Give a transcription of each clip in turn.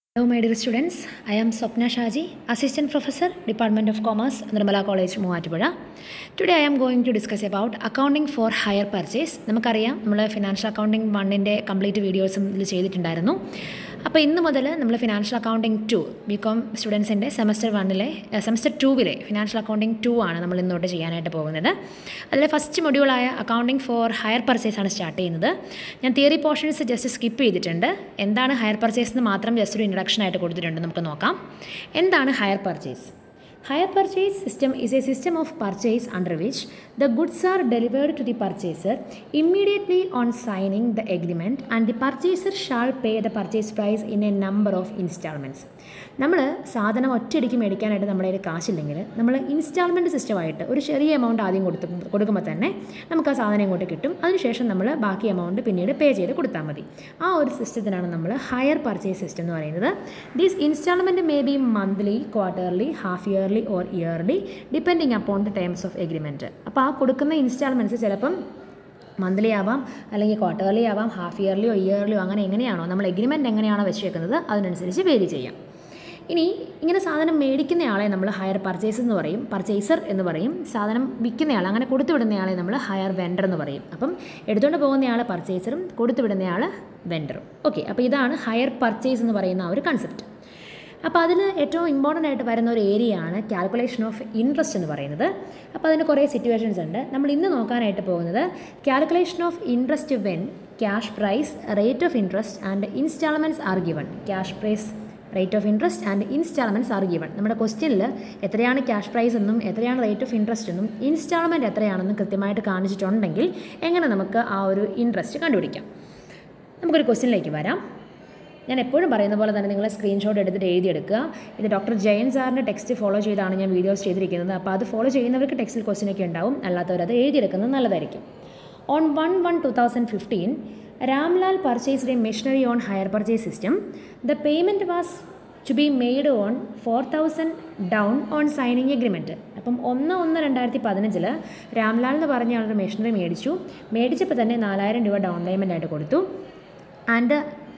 Hello, my dear students. I am Swapna Shaji, Assistant Professor, Department of Commerce, Nirmala College, Muatupura. Today I am going to discuss about accounting for higher purchase. നമുക്കറിയാം നമ്മൾ financial accounting വണ്ണിൻ്റെ complete വീഡിയോസും ഇതിൽ ചെയ്തിട്ടുണ്ടായിരുന്നു അപ്പോൾ ഇന്ന് മുതൽ നമ്മൾ financial accounting two B com സ്റ്റുഡൻസിൻ്റെ സെമസ്റ്റർ വണ്ണിലെ സെമസ്റ്റർ ടൂവിലെ ഫിനാൻഷ്യൽ അക്കൗണ്ടിങ് ടു ആണ് നമ്മൾ ഇന്നോട്ട് ചെയ്യാനായിട്ട് പോകുന്നത് അതിലെ ഫസ്റ്റ് മൊഡ്യൂളായ അക്കൗണ്ടിങ് ഫോർ ഹയർ പർച്ചേസ് ആണ് സ്റ്റാർട്ട് ചെയ്യുന്നത് ഞാൻ തിയറി പോർഷൻസ് ജസ്റ്റ് സ്കിപ്പ് ചെയ്തിട്ടുണ്ട് എന്താണ് ഹയർ പർച്ചേസ് എന്ന് മാത്രം ജസ്റ്റ് ഒരു ഇൻട്രഡക്ഷൻ ആയിട്ട് കൊടുത്തിട്ടുണ്ട് നമുക്ക് നോക്കാം എന്താണ് hire purchase hire purchase system is a system of purchase under which the goods are delivered to the purchaser immediately on signing the agreement and the purchaser shall pay the purchase price in a number of instalments നമ്മൾ സാധനം ഒറ്റയടിക്ക് മേടിക്കാനായിട്ട് നമ്മുടെ കയ്യിൽ കാശില്ലെങ്കിൽ നമ്മൾ instalment സിസ്റ്റമായിട്ട് ഒരു ചെറിയ amount ആദ്യം കൊടുത്ത് കൊടുക്കുമ്പോൾ തന്നെ നമുക്ക് ആ സാധനം ഇങ്ങോട്ട് കിട്ടും അതിനുശേഷം നമ്മൾ ബാക്കി എമൗണ്ട് പിന്നീട് പേ ചെയ്ത് കൊടുത്താൽ മതി ആ ഒരു സിസ്റ്റത്തിനാണ് നമ്മൾ ഹയർ പർച്ചേസ് സിസ്റ്റം എന്ന് പറയുന്നത് these instalment may be monthly quarterly half yearly or yearly depending upon the terms of agreement അപ്പോൾ ആ കൊടുക്കുന്ന ഇൻസ്റ്റാൾമെൻറ്റ്സ് ചിലപ്പം മന്ത്ലി ആവാം അല്ലെങ്കിൽ ക്വാർട്ടർലി ആവാം ഹാഫ് ഇയർലിയോ ഇയർലിയോ അങ്ങനെ എങ്ങനെയാണോ നമ്മൾ എഗ്രിമെൻറ്റ് എങ്ങനെയാണോ വെച്ചേക്കുന്നത് അതിനനുസരിച്ച് പേര് ചെയ്യാം ഇനി ഇങ്ങനെ സാധനം മേടിക്കുന്നയാളെ നമ്മൾ ഹയർ പർച്ചേസ് എന്ന് പറയും പർച്ചേസർ എന്ന് പറയും സാധനം വിൽക്കുന്നയാൾ അങ്ങനെ കൊടുത്തു വിടുന്നയാളെ നമ്മൾ ഹയർ വെൻഡർ എന്ന് പറയും അപ്പം എടുത്തുകൊണ്ട് പോകുന്നയാൾ പർച്ചേസറും കൊടുത്തു വിടുന്നയാൾ വെൻഡറും ഓക്കെ അപ്പോൾ ഇതാണ് ഹയർ പർച്ചേസ് എന്ന് പറയുന്ന ആ ഒരു കൺസെപ്റ്റ് അപ്പോൾ അതിൽ ഏറ്റവും ഇമ്പോർട്ടൻ്റ് ആയിട്ട് വരുന്ന ഒരു ഏരിയയാണ് കാൽക്കുലേഷൻ ഓഫ് ഇൻട്രസ്റ്റ് എന്ന് പറയുന്നത് അപ്പോൾ അതിന് കുറേ സിറ്റുവേഷൻസ് ഉണ്ട് നമ്മൾ ഇന്ന് നോക്കാനായിട്ട് പോകുന്നത് calculation of interest when cash price rate of interest and instalments are given cash price rate of interest and instalments are given നമ്മുടെ ക്വസ്റ്റ്യനിൽ എത്രയാണ് ക്യാഷ് പ്രൈസ് എന്നും എത്രയാണ് റേറ്റ് ഓഫ് ഇൻട്രസ്റ്റ് എന്നും ഇൻസ്റ്റാൾമെൻറ്റ് എത്രയാണെന്നും കൃത്യമായിട്ട് കാണിച്ചിട്ടുണ്ടെങ്കിൽ എങ്ങനെ നമുക്ക് ആ ഒരു ഇൻട്രസ്റ്റ് കണ്ടുപിടിക്കാം നമുക്കൊരു ക്വസ്റ്റ്യനിലേക്ക് വരാം ഞാൻ എപ്പോഴും പറയുന്ന പോലെ തന്നെ നിങ്ങൾ സ്ക്രീൻഷോട്ട് എടുത്തിട്ട് എഴുതിയെടുക്കുക ഇത് ഡോക്ടർ ജയൻ സാറിൻ്റെ ടെക്സ്റ്റ് ഫോളോ ചെയ്താണ് ഞാൻ വീഡിയോസ് ചെയ്തിരിക്കുന്നത് അപ്പോൾ അത് ഫോളോ ചെയ്യുന്നവർക്ക് ടെക്സ്റ്റിൽ ക്വസ്റ്റ്യൻ ഒക്കെ ഉണ്ടാവും അല്ലാത്തവർ അത് എഴുതിയെടുക്കുന്നത് നല്ലതായിരിക്കും on one one two thousand fifteen Ramlal purchased a machinery on hire purchase system the payment was to be made on four thousand down on signing agreement അപ്പം ഒന്ന് ഒന്ന് രണ്ടായിരത്തി പതിനഞ്ചിൽ രാംലാൽ എന്ന് പറഞ്ഞ ആളൊരു മെഷീനറി മേടിച്ചു മേടിച്ചപ്പോൾ തന്നെ നാലായിരം രൂപ ഡൗൺ പേയ്മെൻ്റ് ആയിട്ട് കൊടുത്തു and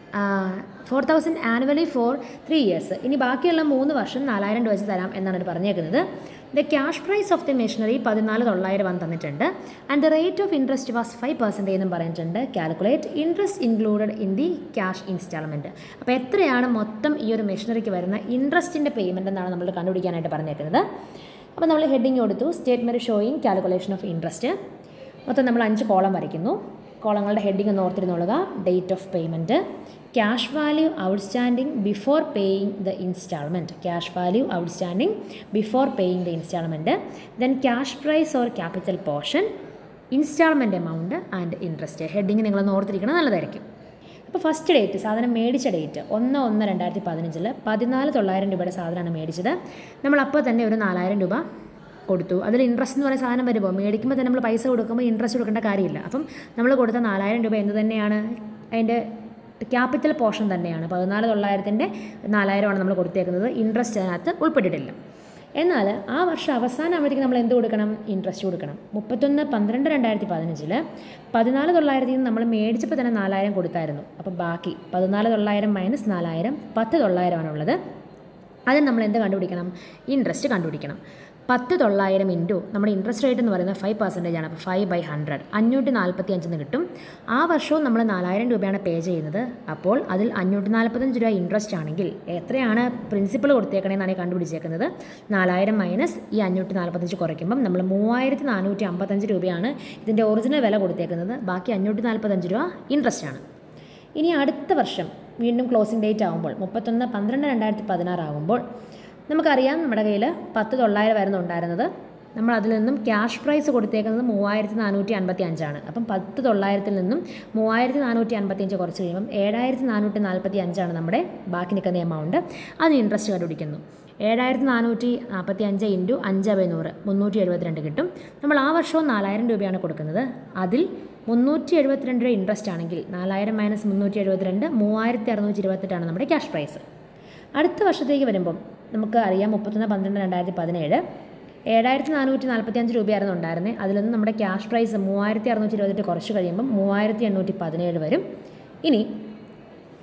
four thousand annually for three years ഇനി ബാക്കിയുള്ള മൂന്ന് വർഷം നാലായിരം രൂപ വെച്ച് തരാം എന്നാണ് ഇത് പറഞ്ഞേക്കുന്നത് the cash price of the machinery പതിനാല് തൊള്ളായിരം വന്ന് തന്നിട്ടുണ്ട് and the rate of interest was five percentage എന്നും പറഞ്ഞിട്ടുണ്ട് calculate interest included in the cash instalment അപ്പോൾ എത്രയാണ് മൊത്തം ഈ ഒരു മെഷീനറിക്ക് വരുന്ന ഇൻട്രസ്റ്റിൻ്റെ പേയ്മെൻറ്റ് എന്നാണ് നമ്മൾ കണ്ടുപിടിക്കാനായിട്ട് പറഞ്ഞേക്കുന്നത് അപ്പോൾ നമ്മൾ ഹെഡിങ് കൊടുത്തു statement showing calculation of interest മൊത്തം നമ്മൾ അഞ്ച് കോളം വരയ്ക്കുന്നു കോളങ്ങളുടെ ഹെഡിങ് ഒന്ന് ഓർത്തിരുന്നോളുക date of payment cash value outstanding before paying the instalment cash value outstanding before paying the instalment then cash price or capital portion instalment amount and interest heading നിങ്ങളൊന്ന് ഓർത്തിരിക്കണം നല്ലതായിരിക്കും അപ്പോൾ ഫസ്റ്റ് ഡേറ്റ് സാധനം മേടിച്ച date ഒന്ന് ഒന്ന് രണ്ടായിരത്തി പതിനഞ്ചിൽ പതിനാല് തൊള്ളായിരം രൂപയുടെ സാധനമാണ് മേടിച്ചത് നമ്മൾ അപ്പോൾ തന്നെ ഒരു നാലായിരം രൂപ കൊടുത്തു അതിൽ ഇൻട്രസ്റ്റ് എന്ന് പറയുന്ന സാധനം വരുമ്പോൾ മേടിക്കുമ്പോൾ തന്നെ നമ്മൾ പൈസ കൊടുക്കുമ്പോൾ ഇൻട്രസ്റ്റ് കൊടുക്കേണ്ട കാര്യമില്ല അപ്പം നമ്മൾ കൊടുത്ത നാലായിരം രൂപ എന്ത് തന്നെയാണ് അതിൻ്റെ ക്യാപിറ്റൽ പോർഷൻ തന്നെയാണ് പതിനാല് തൊള്ളായിരത്തിൻ്റെ നാലായിരമാണ് നമ്മൾ കൊടുത്തേക്കുന്നത് ഇൻട്രസ്റ്റ് അതിനകത്ത് ഉൾപ്പെട്ടിട്ടില്ല എന്നാൽ ആ വർഷം അവസാനം ആകുമ്പോഴത്തേക്ക് നമ്മൾ എന്ത് കൊടുക്കണം ഇൻട്രസ്റ്റ് കൊടുക്കണം മുപ്പത്തൊന്ന് പന്ത്രണ്ട് രണ്ടായിരത്തി പതിനഞ്ചിൽ പതിനാല് തൊള്ളായിരത്തിൽ നിന്ന് നമ്മൾ മേടിച്ചപ്പോൾ തന്നെ നാലായിരം കൊടുത്തായിരുന്നു അപ്പോൾ ബാക്കി പതിനാല് തൊള്ളായിരം മൈനസ് നാലായിരം പത്ത് തൊള്ളായിരമാണുള്ളത് അതിന് നമ്മൾ എന്ത് കണ്ടുപിടിക്കണം ഇൻട്രസ്റ്റ് കണ്ടുപിടിക്കണം പത്ത് തൊള്ളായിരം ഇൻറ്റു നമ്മുടെ ഇൻട്രസ്റ്റ് റേറ്റ് എന്ന് പറയുന്നത് ഫൈവ് പെർസെൻറ്റേജ് ആണ് അപ്പോൾ ഫൈവ് ബൈ ഹൺഡ്രഡ് അഞ്ഞൂറ്റി നാൽപ്പത്തി അഞ്ചിന് കിട്ടും ആ വർഷവും നമ്മൾ നാലായിരം രൂപയാണ് പേ ചെയ്യുന്നത് അപ്പോൾ അതിൽ അഞ്ഞൂറ്റി നാൽപ്പത്തഞ്ച് രൂപ ഇൻട്രസ്റ്റ് ആണെങ്കിൽ എത്രയാണ് പ്രിൻസിപ്പൾ കൊടുത്തേക്കണേന്നാണ് കണ്ടുപിടിച്ചേക്കുന്നത് നാലായിരം മൈനസ് ഈ അഞ്ഞൂറ്റി നാൽപ്പത്തഞ്ച് കുറയ്ക്കുമ്പം നമ്മൾ മൂവായിരത്തി നാനൂറ്റി അമ്പത്തഞ്ച് രൂപയാണ് ഇതിൻ്റെ ഒറിജിനൽ വില കൊടുത്തേക്കുന്നത് ബാക്കി അഞ്ഞൂറ്റി നാൽപ്പത്തഞ്ച് രൂപ ഇൻട്രസ്റ്റ് ആണ് ഇനി അടുത്ത വർഷം വീണ്ടും ക്ലോസിംഗ് ഡേറ്റ് ആകുമ്പോൾ മുപ്പത്തൊന്ന് പന്ത്രണ്ട് രണ്ടായിരത്തി പതിനാറ് ആകുമ്പോൾ നമുക്കറിയാം നമ്മുടെ കയ്യിൽ പത്ത് തൊള്ളായിരം ആയിരുന്നു ഉണ്ടായിരുന്നത് നമ്മൾ അതിൽ നിന്നും ക്യാഷ് പ്രൈസ് കൊടുത്തേക്കുന്നത് മൂവായിരത്തി നാനൂറ്റി അൻപത്തി അഞ്ചാണ് അപ്പം പത്ത് തൊള്ളായിരത്തിൽ നിന്നും മൂവായിരത്തി നാനൂറ്റി അൻപത്തി അഞ്ച് കുറച്ച് കഴിയുമ്പം ഏഴായിരത്തി നാനൂറ്റി നാൽപ്പത്തി അഞ്ചാണ് നമ്മുടെ ബാക്കി നിൽക്കുന്ന എമൗണ്ട് അതിന് ഇൻട്രസ്റ്റ് കണ്ടുപിടിക്കുന്നു ഏഴായിരത്തി നാനൂറ്റി നാൽപ്പത്തി അഞ്ച് ഇൻറ്റു അഞ്ച് ബൈ നൂറ് മുന്നൂറ്റി എഴുപത്തിരണ്ട് കിട്ടും നമ്മൾ ആ വർഷവും നാലായിരം രൂപയാണ് കൊടുക്കുന്നത് അതിൽ മുന്നൂറ്റി എഴുപത്തിരണ്ട് രൂപ ഇൻട്രസ്റ്റ് ആണെങ്കിൽ നാലായിരം മൈനസ് മുന്നൂറ്റി എഴുപത്തിരണ്ട് മൂവായിരത്തി അറുന്നൂറ്റി ഇരുപത്തെട്ടാണ് നമ്മുടെ ക്യാഷ് പ്രൈസ് അടുത്ത വർഷത്തേക്ക് വരുമ്പം നമുക്ക് അറിയാം മുപ്പത്തൊന്ന് പന്ത്രണ്ട് രണ്ടായിരത്തി പതിനേഴ് ഏഴായിരത്തി നാനൂറ്റി നാൽപ്പത്തി അഞ്ച് രൂപയായിരുന്നു ഉണ്ടായിരുന്നത് അതിൽ നിന്ന് നമ്മുടെ ക്യാഷ് പ്രൈസ് മൂവായിരത്തി അറുന്നൂറ്റി ഇരുപത്തെട്ട് കുറച്ച് കഴിയുമ്പം മൂവായിരത്തി എണ്ണൂറ്റി പതിനേഴ് വരും ഇനി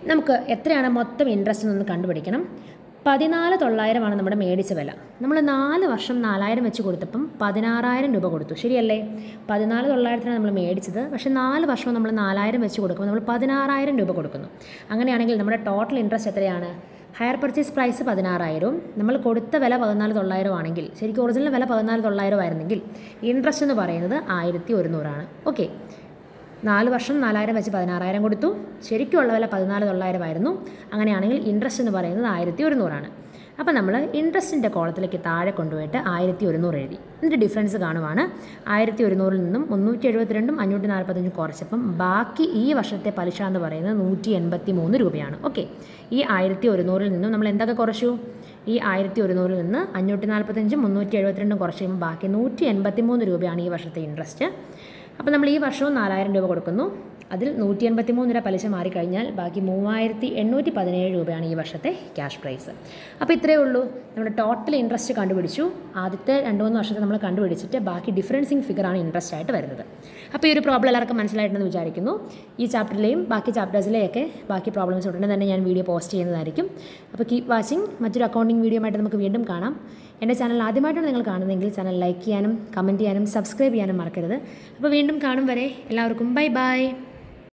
നമുക്ക് എത്രയാണ് മൊത്തം ഇൻട്രസ്റ്റ് എന്നൊന്ന് കണ്ടുപിടിക്കണം പതിനാല് തൊള്ളായിരമാണ് നമ്മുടെ മേടിച്ച വില നമ്മൾ നാല് വർഷം നാലായിരം വെച്ച് കൊടുത്തപ്പം പതിനാറായിരം രൂപ കൊടുത്തു ശരിയല്ലേ പതിനാല് തൊള്ളായിരത്തിനാണ് നമ്മൾ മേടിച്ചത് പക്ഷേ നാല് വർഷവും നമ്മൾ നാലായിരം വെച്ച് കൊടുക്കുമ്പോൾ നമ്മൾ പതിനാറായിരം രൂപ കൊടുക്കുന്നു അങ്ങനെയാണെങ്കിൽ നമ്മുടെ ടോട്ടൽ ഇൻട്രസ്റ്റ് എത്രയാണ് ഹയർ പർച്ചേസ് പ്രൈസ് പതിനാറായിരവും നമ്മൾ കൊടുത്ത വില പതിനാല് തൊള്ളായിരം ആണെങ്കിൽ ശരിക്കും ഒറിജിനൽ വില പതിനാല് തൊള്ളായിരം ആയിരുന്നെങ്കിൽ ഇൻട്രസ്റ്റ് എന്ന് പറയുന്നത് ആയിരത്തി ഒരുന്നൂറാണ് ഓക്കെ നാല് വർഷം നാലായിരം വെച്ച് പതിനാറായിരം കൊടുത്തു ശരിക്കുള്ള വില പതിനാല് തൊള്ളായിരമായിരുന്നു അങ്ങനെയാണെങ്കിൽ ഇൻട്രസ്റ്റ് എന്ന് പറയുന്നത് ആയിരത്തി ഒരുന്നൂറാണ് അപ്പോൾ നമ്മൾ ഇൻട്രസ്റ്റിൻ്റെ കോളത്തിലേക്ക് താഴെ കൊണ്ടുപോയിട്ട് ആയിരത്തി ഒരുന്നൂറ് എഴുതി എന്നിട്ട് ഡിഫറൻസ് കാണുവാണ് ആയിരത്തി ഒരുന്നൂറിൽ നിന്നും മുന്നൂറ്റി എഴുപത്തിരണ്ടും അഞ്ഞൂറ്റി നാൽപ്പത്തഞ്ചും കുറച്ചപ്പം ബാക്കി ഈ വർഷത്തെ പലിശ എന്ന് പറയുന്നത് നൂറ്റി എൺപത്തി മൂന്ന് രൂപയാണ് ഓക്കെ ഈ ആയിരത്തി ഒരുന്നൂറിൽ നിന്നും നമ്മൾ എന്തൊക്കെ കുറച്ചു ഈ ആയിരത്തി ഒരുന്നൂറിൽ നിന്ന് അഞ്ഞൂറ്റി നാൽപ്പത്തഞ്ചും മുന്നൂറ്റി എഴുപത്തിരണ്ടും കുറച്ച് കഴിയുമ്പോൾ ബാക്കി നൂറ്റി എൺപത്തി മൂന്ന് രൂപയാണ് ഈ വർഷത്തെ ഇൻട്രസ്റ്റ് അപ്പോൾ നമ്മൾ ഈ വർഷവും നാലായിരം രൂപ കൊടുക്കുന്നു അതിൽ നൂറ്റി എൺപത്തി മൂന്ന് രൂപ പലിശ മാറിക്കഴിഞ്ഞാൽ ബാക്കി മൂവായിരത്തി എണ്ണൂറ്റി പതിനേഴ് രൂപയാണ് ഈ വർഷത്തെ ക്യാഷ് പ്രൈസ് അപ്പോൾ ഇത്രയേ ഉള്ളൂ നമ്മുടെ ടോട്ടൽ ഇൻട്രസ്റ്റ് കണ്ടുപിടിച്ചു ആദ്യത്തെ രണ്ട് മൂന്ന് വർഷത്തെ നമ്മൾ കണ്ടുപിടിച്ചിട്ട് ബാക്കി ഡിഫറൻസിങ് ഫിഗറാണ് ഇൻട്രസ്റ്റ് ആയിട്ട് വരുന്നത് അപ്പോൾ ഈ ഒരു പ്രോബ്ലം എല്ലാവർക്കും മനസ്സിലായിട്ടുണ്ടെന്ന് വിചാരിക്കുന്നു ഈ ചാപ്റ്ററിലെയും ബാക്കി ചാപ്റ്റേഴ്സിലെയൊക്കെ ബാക്കി പ്രോബ്ലംസ് ഉടനെ തന്നെ ഞാൻ വീഡിയോ പോസ്റ്റ് ചെയ്യുന്നതായിരിക്കും അപ്പോൾ കീപ് വാച്ചിങ് മറ്റൊരു അക്കൗണ്ടിങ് വീഡിയോ ആയിട്ട് നമുക്ക് വീണ്ടും കാണാം എൻ്റെ ചാനൽ ആദ്യമായിട്ടാണ് നിങ്ങൾ കാണുന്നതെങ്കിൽ ചാനൽ ലൈക്ക് ചെയ്യാനും കമൻറ്റ് ചെയ്യാനും സബ്സ്ക്രൈബ് ചെയ്യാനും മറക്കരുത് അപ്പോൾ വീണ്ടും കാണും വരെ എല്ലാവർക്കും ബൈ ബൈ